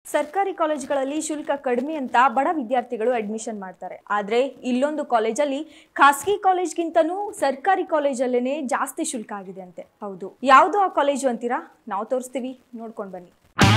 ಸರ್ಕಾರಿ ಕಾಲೇಜ್ಗಳಲ್ಲಿ ಶುಲ್ಕ ಕಡಿಮೆ ಅಂತ ಬಡ ವಿದ್ಯಾರ್ಥಿಗಳು ಅಡ್ಮಿಷನ್ ಮಾಡ್ತಾರೆ ಆದರೆ ಇಲ್ಲೊಂದು ಕಾಲೇಜಲ್ಲಿ ಖಾಸಗಿ ಕಾಲೇಜ್ಗಿಂತನೂ ಸರ್ಕಾರಿ ಕಾಲೇಜಲ್ಲೇ ಜಾಸ್ತಿ ಶುಲ್ಕ ಆಗಿದೆ ಅಂತೆ ಹೌದು ಯಾವುದು ಆ ಕಾಲೇಜು ಅಂತೀರಾ ನಾವು ತೋರಿಸ್ತೀವಿ ನೋಡ್ಕೊಂಡು ಬನ್ನಿ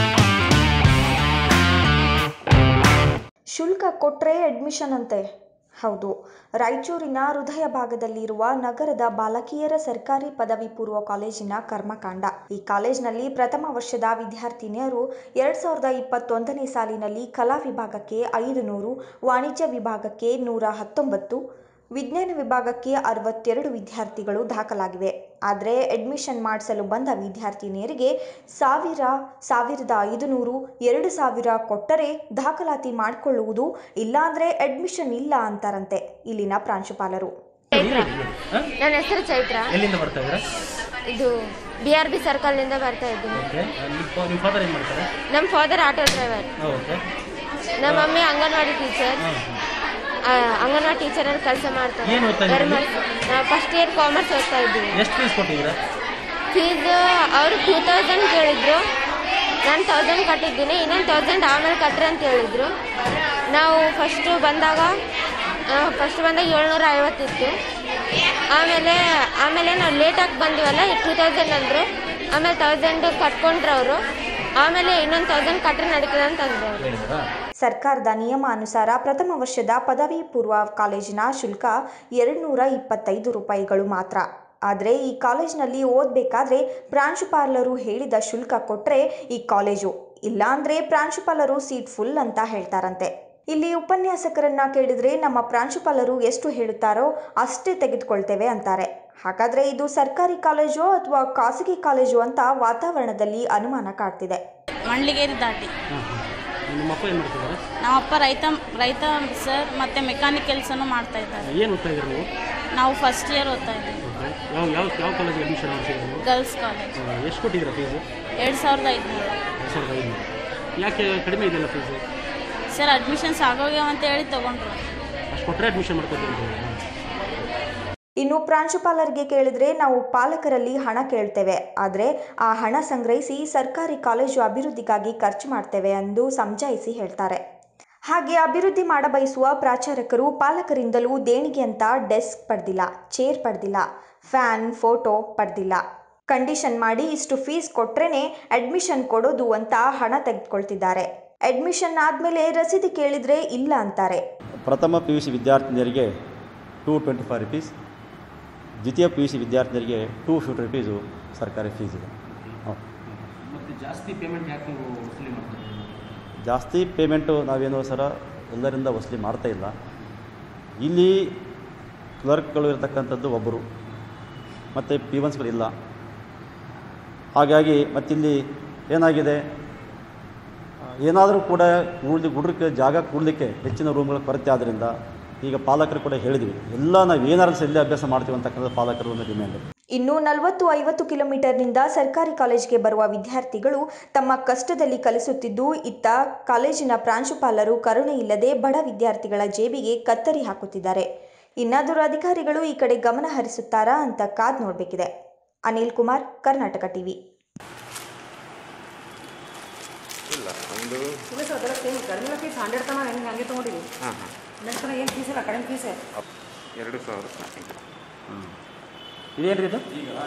ಶುಲ್ಕ ಕೊಟ್ರೆ ಅಡ್ಮಿಷನ್ ಅಂತೆ ಹೌದು ರಾಯಚೂರಿನ ಹೃದಯ ಭಾಗದಲ್ಲಿರುವ ನಗರದ ಬಾಲಕಿಯರ ಸರ್ಕಾರಿ ಪದವಿ ಪೂರ್ವ ಕಾಲೇಜಿನ ಕರ್ಮಕಾಂಡ ಈ ಕಾಲೇಜಿನಲ್ಲಿ ಪ್ರಥಮ ವರ್ಷದ ವಿದ್ಯಾರ್ಥಿನಿಯರು ಎರಡ್ ಸಾವಿರದ ಇಪ್ಪತ್ತೊಂದನೇ ಸಾಲಿನಲ್ಲಿ ಕಲಾ ವಿಭಾಗಕ್ಕೆ ಐದು ನೂರು ವಾಣಿಜ್ಯ ವಿಭಾಗಕ್ಕೆ ನೂರ ಹತ್ತೊಂಬತ್ತು ವಿಜ್ಞಾನ ವಿಭಾಗಕ್ಕೆ ಅರವತ್ತೆರಡು ವಿದ್ಯಾರ್ಥಿಗಳು ದಾಖಲಾಗಿವೆ ಆದರೆ ಅಡ್ಮಿಷನ್ ಮಾಡಿಸಲು ಬಂದ ವಿದ್ಯಾರ್ಥಿನಿಯರಿಗೆ ಸಾವಿರ ಸಾವಿರದ ಐದುನೂರು ಎರಡು ಸಾವಿರ ಕೊಟ್ಟರೆ ದಾಖಲಾತಿ ಮಾಡಿಕೊಳ್ಳುವುದು ಇಲ್ಲಾಂದ್ರೆ ಅಡ್ಮಿಷನ್ ಇಲ್ಲ ಅಂತಾರಂತೆ ಇಲ್ಲಿನ ಪ್ರಾಂಶುಪಾಲರು ಚೈತ್ರ ನನ್ನ ಹೆಸರು ಚೈತ್ರ ಎಲ್ಲಿಂದ ಬರ್ತಾ ಇದ್ದೀರಾ ಇದು ಬಿ ಆರ್ ಬಿ ಸರ್ಕಲ್ನಿಂದ ಬರ್ತಾ ಇದ್ದೀನಿ ಓಕೆ ನಿಮ್ಮ ನಿಮ್ಮ ಫಾದರ್ ಏನು ಮಾಡ್ತಾರೆ ನಮ್ಮ ಫಾದರ್ ಆಟೋ ಡ್ರೈವರ್ ಓಕೆ ನಮ್ಮ mummy anganwadi teacher anganwadi teacher ಅಲ್ಲಿ ಕೆಲಸ ಮಾಡ್ತಾರೆ ಏನ್ ಓದ್ತಾ ಇದ್ದೀರಿ? ಫಸ್ಟ್ ಇಯರ್ ಕಾಮರ್ಸ್ ಓದ್ತಾ ಇದ್ದೀವಿ ಎಷ್ಟು ಫೀಸ್ ಕೊಟ್ಟಿದ್ದೀರಾ ಫೀಸ್ ಅವರು ಟೂ ತೌಸಂಡ್ ಕೇಳಿದ್ರು ನಾನು ತೌಸಂಡ್ ಕಟ್ಟಿದ್ದೀನಿ ಇನ್ನೊಂದು ತೌಸಂಡ್ ಆಮೇಲೆ ಕಟ್ರಿ ಅಂತ ಹೇಳಿದ್ರು ನಾವು ಫಸ್ಟು ಬಂದಾಗ ಫಸ್ಟ್ ಬಂದಾಗ ಏಳ್ನೂರ ಐವತ್ತಿತ್ತು ಆಮೇಲೆ ಆಮೇಲೆ ನಾವು ಲೇಟಾಗಿ ಬಂದಿವಲ್ಲ ಟೂ ತೌಸಂಡ್ ಅಂದರು ಆಮೇಲೆ ತೌಸಂಡ್ ಕಟ್ಕೊಂಡ್ರು ಅವರು ಆಮೇಲೆ ಇನ್ನೊಂದು ತೌಸಂಡ್ ಕಟ್ರಿ ನಡೀತದೆ ಅಂತ ಅಂದ್ರು ಅವ್ರು. ಹೇಳಿದ್ರಾ ಸರ್ಕಾರದ ನಿಯಮಾನುಸಾರ ಪ್ರಥಮ ವರ್ಷದ ಪದವಿ ಪೂರ್ವ ಕಾಲೇಜಿನ ಶುಲ್ಕ ಎರಡು ನೂರ ಇಪ್ಪತ್ತೈದು ರೂಪಾಯಿಗಳು ಮಾತ್ರ ಆದರೆ ಈ ಕಾಲೇಜಿನಲ್ಲಿ ಓದಬೇಕಾದ್ರೆ ಪ್ರಾಂಶುಪಾಲರು ಹೇಳಿದ ಶುಲ್ಕ ಕೊಟ್ಟರೆ ಈ ಕಾಲೇಜು ಇಲ್ಲಾಂದ್ರೆ ಪ್ರಾಂಶುಪಾಲರು ಸೀಟ್ ಫುಲ್ ಅಂತ ಹೇಳ್ತಾರಂತೆ ಇಲ್ಲಿ ಉಪನ್ಯಾಸಕರನ್ನ ಕೇಳಿದ್ರೆ ನಮ್ಮ ಪ್ರಾಂಶುಪಾಲರು ಎಷ್ಟು ಹೇಳುತ್ತಾರೋ ಅಷ್ಟೇ ತೆಗೆದುಕೊಳ್ತೇವೆ ಅಂತಾರೆ ಹಾಗಾದ್ರೆ ಇದು ಸರ್ಕಾರಿ ಕಾಲೇಜೋ ಅಥವಾ ಖಾಸಗಿ ಕಾಲೇಜು ಅಂತ ವಾತಾವರಣದಲ್ಲಿ ಅನುಮಾನ ಕಾಡ್ತಿದೆ ಮಂಡ್ಲಿಗೇರಿ ದಾಟಿ ಹಾಂ ಹಾಂ ನಿಮ್ಮ ಅಪ್ಪ ಏನು ಮಾಡ್ತಿದ್ದಾರೆ ನಮ್ಮ ಅಪ್ಪ ರೈತ ರೈತ ಸರ್ ಮತ್ತು ಮೆಕ್ಯಾನಿಕ್ ಕೆಲಸನೂ ಮಾಡ್ತಾ ಇದ್ದಾರೆ ಏನು ಓದ್ತಾ ಇದ್ದೀರಾ ನೀವು ನಾವು ಫಸ್ಟ್ ಇಯರ್ ಓದ್ತಾ ಇದ್ದೀವಿ ಓಕೆ ಯಾವ ಯಾವ ಯಾವ ಕಾಲೇಜಿಗೆ ಅಡ್ಮಿಷನ್ ಮಾಡಿಸಿದ್ರು ನೀವು ಗರ್ಲ್ಸ್ ಕಾಲೇಜ್ ಎಷ್ಟು ಕೊಟ್ಟಿದ್ದೀರಾ ಫೀಸು ಎರಡು ಸಾವಿರದ ಐದುನೂರು ಎರಡು ಸಾವಿರದ ಐನೂರು ಯಾಕೆ ಕಡಿಮೆ ಇದೆಯಲ್ಲ ಫೀಸು ಸರ್ ಅಡ್ಮಿಷನ್ಸ್ ಆಗೋಗ್ಯಾವ ಅಂತ ಹೇಳಿ ತೊಗೊಂಡ್ರು ಅಷ್ಟು ಕೊಟ್ಟರೆ ಅಡ್ಮಿಷನ್ ಮಾಡ್ಕೊತೀರಿ ಇನ್ನು ಪ್ರಾಂಶುಪಾಲರಿಗೆ ಕೇಳಿದ್ರೆ ನಾವು ಪಾಲಕರಲ್ಲಿ ಹಣ ಕೇಳ್ತೇವೆ ಆದರೆ ಆ ಹಣ ಸಂಗ್ರಹಿಸಿ ಸರ್ಕಾರಿ ಕಾಲೇಜು ಅಭಿವೃದ್ಧಿಗಾಗಿ ಖರ್ಚು ಮಾಡ್ತೇವೆ ಎಂದು ಸಮಜಾಯಿಸಿ ಹೇಳ್ತಾರೆ ಹಾಗೆ ಅಭಿವೃದ್ಧಿ ಮಾಡಬಯಸುವ ಪ್ರಾಚಾರಕರು ಪಾಲಕರಿಂದಲೂ ದೇಣಿಗೆ ಅಂತ ಡೆಸ್ಕ್ ಪಡೆದಿಲ್ಲ ಚೇರ್ ಪಡೆದಿಲ್ಲ ಫ್ಯಾನ್ ಫೋಟೋ ಪಡೆದಿಲ್ಲ ಕಂಡೀಷನ್ ಮಾಡಿ ಇಷ್ಟು ಫೀಸ್ ಕೊಟ್ರೇನೆ ಅಡ್ಮಿಷನ್ ಕೊಡೋದು ಅಂತ ಹಣ ತೆಗೆದುಕೊಳ್ತಿದ್ದಾರೆ ಅಡ್ಮಿಷನ್ ಆದಮೇಲೆ ರಸೀದಿ ಕೇಳಿದ್ರೆ ಇಲ್ಲ ಅಂತಾರೆ ಪ್ರಥಮ ಪಿ ಯು ಸಿ ವಿದ್ಯಾರ್ಥಿನಿಯರಿಗೆ ಟೂ ಟ್ವೆಂಟಿ ಫೈವ್ ರುಪೀಸ್ ದ್ವಿತೀಯ ಪಿ ಯು ಸಿ ವಿದ್ಯಾರ್ಥಿನಿಯರಿಗೆ ಟೂ ಫಿಫ್ಟಿ ರುಪೀಸು ಸರ್ಕಾರಿ ಫೀಸ್ ಇದೆ ಹೌದು. ಮತ್ತು ಜಾಸ್ತಿ ಪೇಮೆಂಟ್ ಯಾಕೆ ನೀವು ವಸೂಲಿ ಮಾಡ್ತಾ ಇದ್ದೀರಾ ಜಾಸ್ತಿ ಪೇಮೆಂಟು ನಾವೇನು ಸರ ಎಲ್ಲರಿಂದ ವಸೂಲಿ ಮಾಡ್ತಾ ಇಲ್ಲ ಇಲ್ಲಿ ಕ್ಲರ್ಕ್ಗಳು ಇರತಕ್ಕಂಥದ್ದು ಒಬ್ಬರು ಮತ್ತು ಪಿ ಒನ್ಸ್ಗಳಿಲ್ಲ ಹಾಗಾಗಿ ಮತ್ತಿಲ್ಲಿ ಏನಾಗಿದೆ ಏನಾದರೂ ಕೂಡ ಕೂಡ್ಲಿ ಗುಡ್ರಕ್ಕೆ ಜಾಗ ಕೂಡಲಿಕ್ಕೆ ಹೆಚ್ಚಿನ ರೂಮ್ಗಳ ಕೊರತೆ ಆದ್ದರಿಂದ ಈಗ ಪಾಲಕರು ಕೂಡ ಹೇಳಿದ್ವಿ ಎಲ್ಲ ನಾವು ಏನಾದ್ರು ಸಹ ಇಲ್ಲೇ ಅಭ್ಯಾಸ ಮಾಡ್ತೀವಿ ಅಂತಕ್ಕಂಥ ಪಾಲಕರು ಒಂದು ಡಿಮ್ಯಾಂಡ್ ಇನ್ನು ನಲವತ್ತು ಐವತ್ತು ಕಿಲೋಮೀಟರ್ನಿಂದ ಸರ್ಕಾರಿ ಕಾಲೇಜಿಗೆ ಬರುವ ವಿದ್ಯಾರ್ಥಿಗಳು ತಮ್ಮ ಕಷ್ಟದಲ್ಲಿ ಕಲಿಸುತ್ತಿದ್ದು ಇತ್ತ ಕಾಲೇಜಿನ ಪ್ರಾಂಶುಪಾಲರು ಕರುಣೆ ಇಲ್ಲದೆ ಬಡ ವಿದ್ಯಾರ್ಥಿಗಳ ಜೇಬಿಗೆ ಕತ್ತರಿ ಹಾಕುತ್ತಿದ್ದಾರೆ ಇನ್ನಾದರೂ ಅಧಿಕಾರಿಗಳು ಈ ಕಡೆ ಗಮನ ಹರಿಸುತ್ತಾರಾ ಅಂತ ಕಾದ್ ನೋಡಬೇಕಿದೆ ಅನಿಲ್ ಕುಮಾರ್ ಕರ್ನಾಟಕ ಟಿವಿ ಇಲ್ಲ ಸರ್ ಅದರ ಸೇಮ್ ಕಡಿಮೆ ಫೀಸ್ ಹಂಡ್ರೆಡ್ ತನಕ ಹೆಂಗೆ ಹಂಗೆ ತೊಗೊಂಡಿವಿ ಹಾಂ ಹಾಂ ನೆಕ್ಸ್ಟ್ ತನಕ ಏನು ಫೀಸ್ ಇಲ್ಲ ಕಡಿಮೆ ಫೀಸ್ ಎರಡು ಸಾವಿರ ಸ್ಟಾರ್ಟಿಂಗ್ ಇದೇನು ಇದು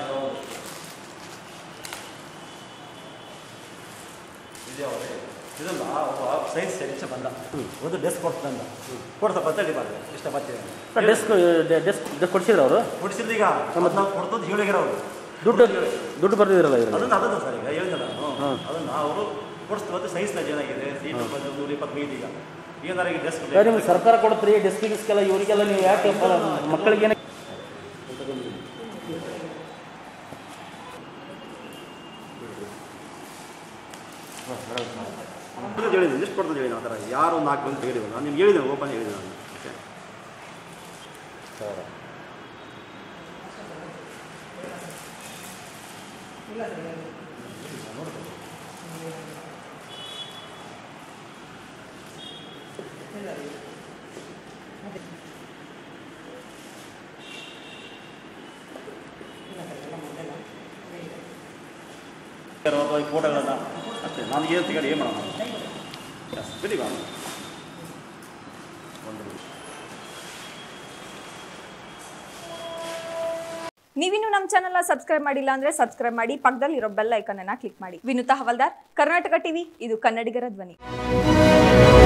ಇದಲ್ಲ ಸೈನ್ಸ್ ಹೆಚ್ಚು ಬಂದ ಒಂದು ಡೆಸ್ಕ್ ಕೊಡ್ತಂದ ಕೊಡ್ತಪ್ಪ ತಡಿ ಬಾರ್ದು ಇಷ್ಟ ಬರ್ತೀವಿ ಡೆಸ್ಕ್ ಡೆಸ್ಕ್ ಡೆಸ್ಕ್ ಕೊಡಿಸಿದ್ರು ಅವರು ಕೊಡಿಸಿಲ್ಲ ಈಗ ಮತ್ತು ನಾವು ಕೊಡ್ತದ್ದು ಹೇಳಿಗಿರೋ ಅವರು ದುಡ್ಡು ದುಡ್ಡು ಬರ್ದಿದ್ರಲ್ಲ ಇದರಲ್ಲಿ ಅದನ್ನು ಅದನ್ನು ಸರ್ ಈಗ ಹೇಳಿದ್ನಲ್ಲ ನಾನು ಅದನ್ನು ಅವರು ಕೊಡಿಸ್ತೀವಿ ಮತ್ತು ಸೈನ್ಸ್ನಾಗ ಏನಾಗಿದೆ ಸೀಟು ಬಂದು ನೂರ ಇಪ್ಪತ್ತೈದು ಈಗ ಏನಾರ ಈಗ ಡೆಸ್ಕ್ ನಿಮ್ಗೆ ಸರ್ಕಾರ ಕೊಡುತ್ತೀರಿ ಡೆಸ್ಕ್ ಗಿಸ್ಕೆಲ್ಲ ಇವರಿಗೆಲ್ಲ ನೀವು ಯಾಕೆ ಮಕ್ಕಳಿಗೆ ಹೇಳಿದ್ದೀನಿ ಲಿಸ್ಟ್ ಕೊಡ್ತದೆ ಹೇಳಿ ಆ ಥರ ಯಾರು ನಾಲ್ಕು ಅಂತ ಹೇಳಿದ್ರು ನಾನು ನಿಮ್ಗೆ ಹೇಳಿದ್ದೇನೆ ಓಪನ್ ಹೇಳಿದೆ ನಾನು ಓಕೆ ಅಥವಾ ಈ ಫೋಟೋಗಳನ್ನ ಅಷ್ಟೇ ನನಗೆ ಏನು ಸಿಗಲ್ಲ ಏನು ಮಾಡೋಣ ವೆರಿ ವೆಲ್ ಒಂದು ನಿಮಿಷ ನೀವಿನ್ನು ನಮ್ಮ ಚಾನಲ್ನ ಸಬ್ಸ್ಕ್ರೈಬ್ ಮಾಡಿಲ್ಲ ಅಂದ್ರೆ ಸಬ್ಸ್ಕ್ರೈಬ್ ಮಾಡಿ ಪಕ್ಕದಲ್ಲಿರೋ ಬೆಲ್ ಐಕನ್ ಅನ್ನ ಕ್ಲಿಕ್ ಮಾಡಿ ವಿನುತಾ ಹವಲ್ದಾರ್ ಕರ್ನಾಟಕ ಟಿವಿ ಇದು ಕನ್ನಡಿಗರ ಧ್ವನಿ